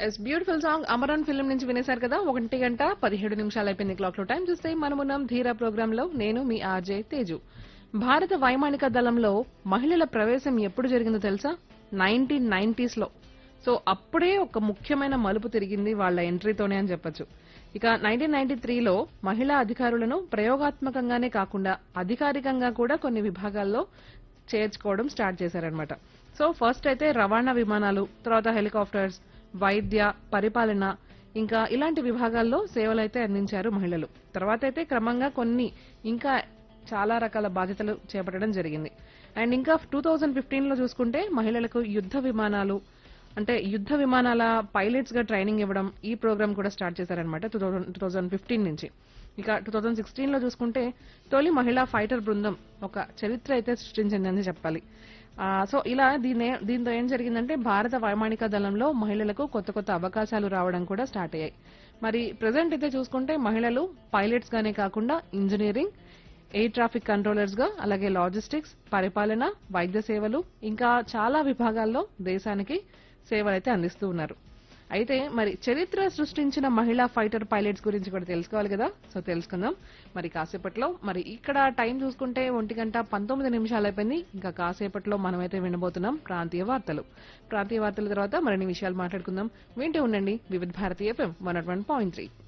yes beautiful song Amaran film నుంచి వినేశారు కదా ఒకటి గంట పదిహేడు నిమిషాలు అయిపోయింది క్లాక్ లో టైం చూస్తే మనమున్నాం ధీరా ప్రోగ్రామ్ లో నేను మీ ఆర్జే తేజు భారత వైమానిక దళంలో మహిళల ప్రవేశం ఎప్పుడు జరిగిందో తెలుసా నైన్టీన్ నైన్టీస్ లో సో అప్పుడే ఒక ముఖ్యమైన మలుపు తిరిగింది వాళ్ళ ఎంట్రీతోనే అని చెప్పొచ్చు ఇక నైన్టీన్ నైన్టీ త్రీలో మహిళా అధికారులను ప్రయోగాత్మకంగానే కాకుండా అధికారికంగా కూడా కొన్ని విభాగాల్లో చేర్చుకోవడం స్టార్ట్ చేశారనమాట సో ఫస్ట్ అయితే రవాణా విమానాలు తర్వాత హెలికాప్టర్స్ వైద్య పరిపాలన ఇంకా ఇలాంటి విభాగాల్లో సేవలు అయితే అందించారు మహిళలు తర్వాత అయితే క్రమంగా కొన్ని ఇంకా చాలా రకాల బాధ్యతలు చేపట్టడం జరిగింది అండ్ ఇంకా టూ థౌజండ్ ఫిఫ్టీన్ లో చూసుకుంటే మహిళలకు యుద్ధ విమానాలు అంటే యుద్ధ విమానాల పైలట్స్ గా ట్రైనింగ్ ఇవ్వడం ఈ ప్రోగ్రామ్ కూడా స్టార్ట్ చేశారనమాట టూ థౌజండ్ ఫిఫ్టీన్ నుంచి ఇక టూ థౌజండ్ సిక్స్టీన్ లో చూసుకుంటే తొలి మహిళా ఫైటర్ బృందం ఒక చరిత్ర అయితే సృష్టించిందని చెప్పాలి ఆ, సో ఇలా దీని దీంతో ఏం జరిగిందంటే భారత వైమానిక దళంలో మహిళలకు కొత్త కొత్త అవకాశాలు రావడం కూడా స్టార్ట్ అయ్యాయి మరి ప్రజెంట్ అయితే చూసుకుంటే మహిళలు పైలట్స్ గానే కాకుండా ఇంజనీరింగ్ ఎయిర్ ట్రాఫిక్ కంట్రోలర్స్ గా అలాగే లాజిస్టిక్స్ పరిపాలన వైద్య సేవలు ఇంకా చాలా విభాగాల్లో దేశానికి సేవలు అయితే అందిస్తూ ఉన్నారు అయితే మరి చరిత్ర సృష్టించిన మహిళా ఫైటర్ పైలట్స్ గురించి కూడా తెలుసుకోవాలి కదా సో తెలుసుకుందాం మరి కాసేపట్లో మరి ఇక్కడ టైం చూసుకుంటే ఒంటి గంట పంతొమ్మిది నిమిషాలు అయిపోయింది ఇంకా కాసేపట్లో మనమైతే వినబోతున్నాం ప్రాంతీయ వార్తలు ప్రాంతీయ వార్తల తర్వాత మరిన్ని విషయాలు మాట్లాడుకుందాం వింటూ ఉండండి వివిధ భారతీయ ఎఫ్ఎం వన్ పాయింట్ త్రీ